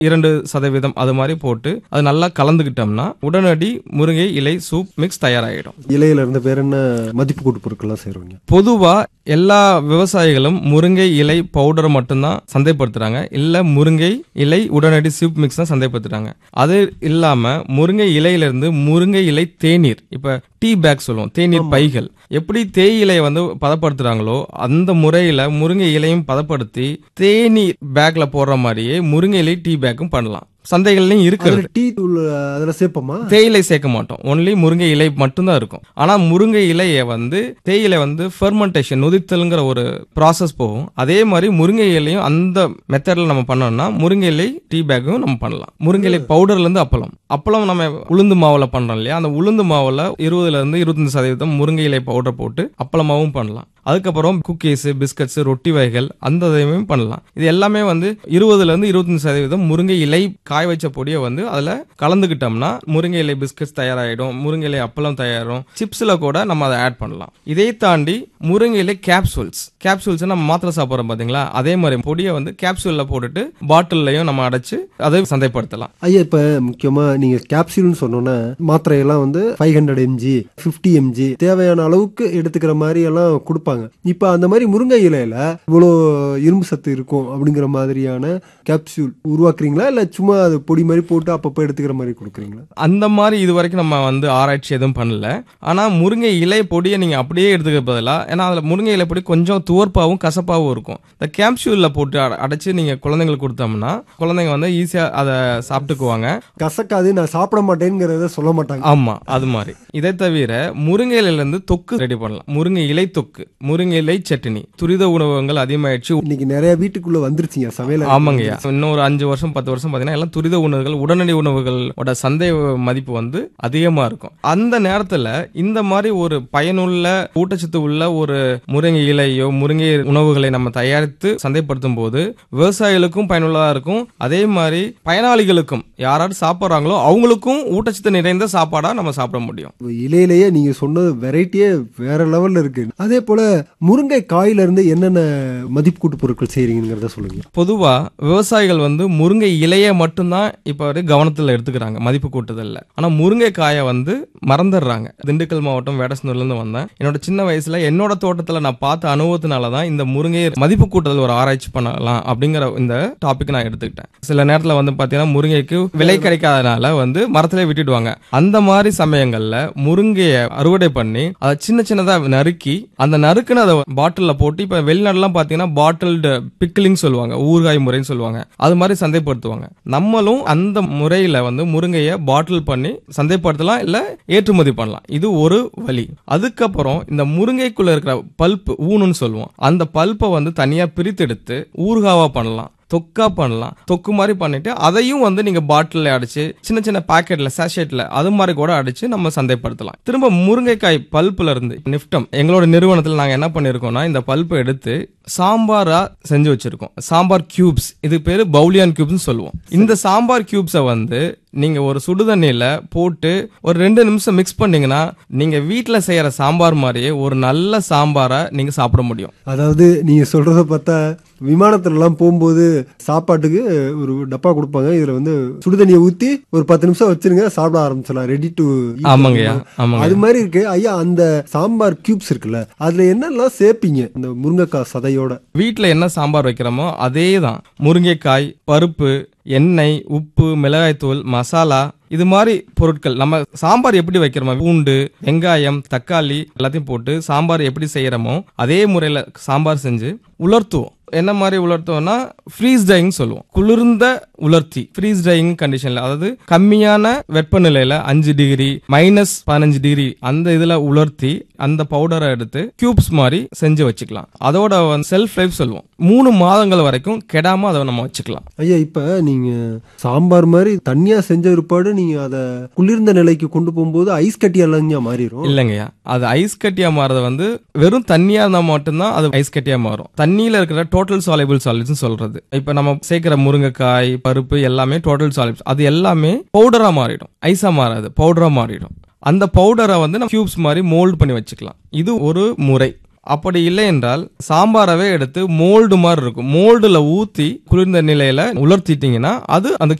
இரண்டு சதவீதம் அது மாதிரி போட்டு அது நல்லா கலந்துக்கிட்டோம்னா உடனடி முருங்கை இலை சூப் மிக்ஸ் தயாராகிடும் இலையில இருந்து வேற என்ன மதிப்பு கூட்டு பொருட்கள்லாம் சேருவீங்க பொதுவா எல்லா விவசாயிகளும் முருங்கை இலை பவுடர் மட்டும்தான் சந்தைப்படுத்துறாங்க இல்ல முருங்கை இலை உடனடி சூப் மிக்ஸ் தான் சந்தைப்படுத்துறாங்க அது இல்லாம முருங்கை இலையில இருந்து முருங்கை இலை தேநீர் இப்ப டீ பேக் சொல்லுவோம் தேநீர் பைகள் எப்படி தேயிலையை வந்து பதப்படுத்துறாங்களோ அந்த முறையில முருங்கை இலையும் பதப்படுத்தி தேநீர் பேக்ல போடுற மாதிரியே முருங்கை இலை டீ பேக்கும் பண்ணலாம் சந்தைகள்லயும் இருக்கிறது அதுல டீ தூள் அதுல சேர்ப்போமா தேயிலை சேர்க்க மாட்டோம் ஒன்லி முருங்கை இலை மட்டும்தான் இருக்கும் ஆனா முருங்கை இலையை வந்து தேயிலை வந்து ஃபெர்மெண்டேஷன் நொதித்தல்ங்கிற ஒரு ப்ராசஸ் போகும் அதே மாதிரி முருங்கை இலையும் அந்த மெத்தட்ல நம்ம பண்ணோம்னா முருங்கை இலை டீ பேக்கும் நம்ம பண்ணலாம் முருங்கை இலை பவுடர்ல இருந்து அப்பளம் அப்பளம் நம்ம உளுந்து மாவுல பண்றோம் இல்லையா அந்த உளுந்து மாவுல இருபதுல இருந்து இருபத்தஞ்சு சதவீதம் முருங்கை இலை பவுடர் போட்டு அப்பளமாவும் பண்ணலாம் அதுக்கப்புறம் குக்கீஸ் பிஸ்கட்ஸ் ரொட்டி வகைகள் அந்த இதையும் பண்ணலாம் இது எல்லாமே வந்து இருபதுல இருந்து இருபத்தஞ்சு சதவீதம் முருங்கை இலை காய வச்ச பொடியை வந்து அதுல கலந்துக்கிட்டோம்னா முருங்கை இலை பிஸ்கட்ஸ் தயாராகிடும் முருங்கை இலை அப்பளம் தயாரும் சிப்ஸ்ல கூட நம்ம அதை ஆட் பண்ணலாம் இதை தாண்டி முருங்கை இலை கேப்சூல்ஸ் கேப்சூல்ஸ் நம்ம மாத்திரை சாப்பிட்றோம் பாத்தீங்களா அதே மாதிரி பொடியை வந்து கேப்சூல்ல போட்டுட்டு பாட்டில்லையும் நம்ம அடைச்சு அதை சந்தைப்படுத்தலாம் ஐயா இப்ப முக்கியமா நீங்க கேப்சூல்னு சொன்னோன்னே மாத்திரையெல்லாம் வந்து five hundred MG fifty MG தேவையான அளவுக்கு எடுத்துக்கிற மாதிரி எல்லாம் கொடுப்பாங்க இப்ப அந்த மாதிரி முருங்கை இலையில இவ்வளோ இரும்பு சத்து இருக்கும் அப்படிங்கிற மாதிரியான கேப்சூல் உருவாக்குறீங்களா இல்ல சும்மா அது பொடி மாதிரி போட்டு அப்பப்போ எடுத்துக்கிற மாதிரி கொடுக்குறீங்களா அந்த மாதிரி இது வரைக்கும் நம்ம வந்து ஆராய்ச்சி எதுவும் பண்ணல ஆனா முருங்கை இலை பொடியை நீங்க அப்படியே எடுத்துக்க பதிலா ஏன்னா அதுல முருங்கை இலை பொடி கொஞ்சம் துவர்ப்பாவும் கசப்பாவும் இருக்கும் இந்த கேப்சூல்ல போட்டு அட- அடைச்சு நீங்க குழந்தைங்களுக்கு கொடுத்தோம்னா குழந்தைங்க வந்து ஈஸியா அதை சாப்பிட்டுக்குவாங்க கசக்காது நான் சாப்பிட மாட்டேங்கிறத சொல்ல மாட்டாங்க ஆமா அது மாதிரி இதை தவிர முருங்கை இலையில இருந்து தொக்கு ரெடி பண்ணலாம் முருங்கை இலை தொக்கு முருங்கை இலை சட்னி துரித உணவகங்கள் அதிகமாயிடுச்சு இன்னைக்கு நிறைய வீட்டுக்குள்ள வந்துருச்சுங்க சமையல் ஆமாங்கய்யா இன்னும் ஒரு அஞ்சு வருஷம் பத்து வருஷம் பாத்தீங்கன்னா எல்லாம் துரித உணவுகள் உடனடி உணவுகளோட சந்தை மதிப்பு வந்து அதிகமா இருக்கும் அந்த நேரத்துல இந்த மாதிரி ஒரு பயனுள்ள ஊட்டச்சத்து உள்ள ஒரு முருங்கை இலையோ முருங்கை உணவுகளை நம்ம தயாரித்து சந்தைப்படுத்தும் போது விவசாயிகளுக்கும் பயனுள்ளதா இருக்கும் அதே மாதிரி பயனாளிகளுக்கும் யாராவது சாப்பிட்றாங்களோ அவங்களுக்கும் ஊட்டச்சத்து நிறைந்த சாப்பாடா நம்ம சாப்பிட முடியும் இலையிலேயே நீங்க சொன்னது வெரைட்டியே வேற லெவல்ல இருக்கு அதே போல முருங்கை காயில இருந்து என்னென்ன மதிப்பு கூட்டு பொருட்கள் செய்றீங்கிறத சொல்லுங்க பொதுவா விவசாயிகள் வந்து முருங்கை இலையை மட்டும்தான் இப்ப வரை கவனத்துல எடுத்துக்கிறாங்க மதிப்பு கூட்டுதல்ல ஆனா முருங்கை காயை வந்து மறந்துடுறாங்க திண்டுக்கல் மாவட்டம் வேடசனூர்ல இருந்து வந்தேன் என்னோட சின்ன வயசுல என்னோட தோட்டத்துல நான் பார்த்த அனுபவத்தினால தான் இந்த முருங்கை மதிப்பு கூட்டுதல் ஒரு ஆராய்ச்சி பண்ணலாம் அப்படிங்கிற இந்த டாபிக் நான் எடுத்துக்கிட்டேன் சில நேரத்துல வந்து பாத்தீங்கன்னா முருங்கைக்கு விலை கிடைக்காதனால வந்து மரத்திலே விட்டுடுவாங்க அந்த மாதிரி சமயங்கள்ல முருங்கையை அறுவடை பண்ணி அதை சின்ன சின்னதா நறுக்கி அந்த நறுக்குன்னு அதை பாட்டில்ல போட்டு இப்ப வெளிநாடுலாம் பாத்தீங்கன்னா பாட்டில்டு பிக்கிளிங் சொல்லுவாங்க ஊறுகாய் முறைன்னு சொல்லுவாங்க அது மாதிரி சந்தைப்படுத்துவாங்க நம்மளும் அந்த முறையில வந்து முருங்கையை பாட்டில் பண்ணி சந்தைப்படுத்தலாம் இல்ல ஏற்றுமதி பண்ணலாம் இது ஒரு வழி அதுக்கப்புறம் இந்த முருங்கைக்குள்ள இருக்கிற பல்ப் ஊனுன்னு சொல்லுவோம் அந்த பல்ப்பை வந்து தனியா பிரித்தெடுத்து ஊறுகாவா பண்ணலாம் தொக்கா பண்ணலாம் தொக்கு மாதிரி பண்ணிட்டு அதையும் வந்து நீங்க பாட்டில்ல அடிச்சு சின்ன சின்ன பாக்கெட்ல சாஷேட்ல அது மாதிரி கூட அடிச்சு நம்ம சந்தைப்படுத்தலாம் திரும்ப முருங்கைக்காய் பல்ப்ல இருந்து நிப்டம் எங்களோட நிறுவனத்துல நாங்க என்ன பண்ணிருக்கோம்னா இந்த பல்ப்பை எடுத்து சாம்பாரா செஞ்சு வச்சிருக்கோம் சாம்பார் கியூப்ஸ் இது பேரு பவுலியான் கியூப்ஸ் சொல்லுவோம் இந்த சாம்பார் கியூப்ஸை வந்து நீங்க ஒரு சுடுதண்ணியில போட்டு ஒரு ரெண்டு நிமிஷம் மிக்ஸ் பண்ணீங்கன்னா நீங்க வீட்ல செய்யற சாம்பார் மாதிரியே ஒரு நல்ல சாம்பாரை நீங்க சாப்பிட முடியும் அதாவது நீங்க சொல்றத பார்த்தா விமானத்துல எல்லாம் போகும்போது சாப்பாட்டுக்கு ஒரு டப்பா கொடுப்பாங்க இதுல வந்து சுடுதண்ணியை ஊத்தி ஒரு பத்து நிமிஷம் வச்சிருங்க சாப்பிட ஆரம்பிச்சிடலாம் ரெடி டு ஆமாங்கய்யா ஆமாங்க அது மாதிரி இருக்கு ஐயா அந்த சாம்பார் கியூப்ஸ் இருக்குல்ல அதுல என்னெல்லாம் சேர்ப்பீங்க இந்த முருங்கைக்காய் சதையோட வீட்ல என்ன சாம்பார் வைக்கிறோமோ அதே தான் முருங்கைக்காய் பருப்பு எண்ணெய் உப்பு மிளகாய்த்தூள் மசாலா இது மாதிரி பொருட்கள் நம்ம சாம்பார் எப்படி வைக்கிறோமோ பூண்டு வெங்காயம் தக்காளி எல்லாத்தையும் போட்டு சாம்பார் எப்படி செய்யறோமோ அதே முறையில சாம்பார் செஞ்சு உலர்த்துவோம் என்ன மாதிரி உலர்த்துவோம்னா ஃப்ரீஸ் ட்ரைங் சொல்லுவோம் குளிர்ந்த உலர்த்தி ஃப்ரீஸ் ட்ரைங் கண்டிஷன்ல அதாவது கம்மியான வெப்பநிலையில அஞ்சு டிகிரி மைனஸ் பதினஞ்சு டிகிரி அந்த இதுல உலர்த்தி அந்த பவுடரை எடுத்து கியூப்ஸ் மாதிரி செஞ்சு வச்சுக்கலாம் அதோட செல்ஃப் லைஃப் சொல்லுவோம் மூணு மாதங்கள் வரைக்கும் கெடாம அதை நம்ம வச்சுக்கலாம் ஐயா இப்ப நீங்க சாம்பார் மாதிரி தண்ணியா செஞ்ச பிற்பாடு நீங்க அத குளிர்ந்த நிலைக்கு கொண்டு போகும்போது ஐஸ் கட்டி எல்லாம் மாறிடும் இல்லைங்கய்யா அது ஐஸ் கட்டியா மாறது வந்து வெறும் தண்ணியா இருந்தா மட்டும்தான் அது ஐஸ் கட்டியா மாறும் தண்ணியில இருக்கிற டோட்டல் சாலிபிள் சாலிட்ஸ் சொல்றது இப்ப நம்ம சேர்க்கிற முருங்கைக்காய் பருப்பு எல்லாமே டோட்டல் சாலிபிள்ஸ் அது எல்லாமே பவுடரா மாறிடும் ஐஸா மாறாது பவுடரா மாறிடும் அந்த பவுடரை வந்து நம்ம கியூப்ஸ் மாதிரி மோல்ட் பண்ணி வச்சுக்கலாம் இது ஒரு முறை அப்படி இல்லை என்றால் சாம்பாரவே எடுத்து மோல்டு மாதிரி இருக்கும் மோல்டுல ஊத்தி குளிர்ந்த நிலையில உலர்த்திட்டீங்கன்னா அது அந்த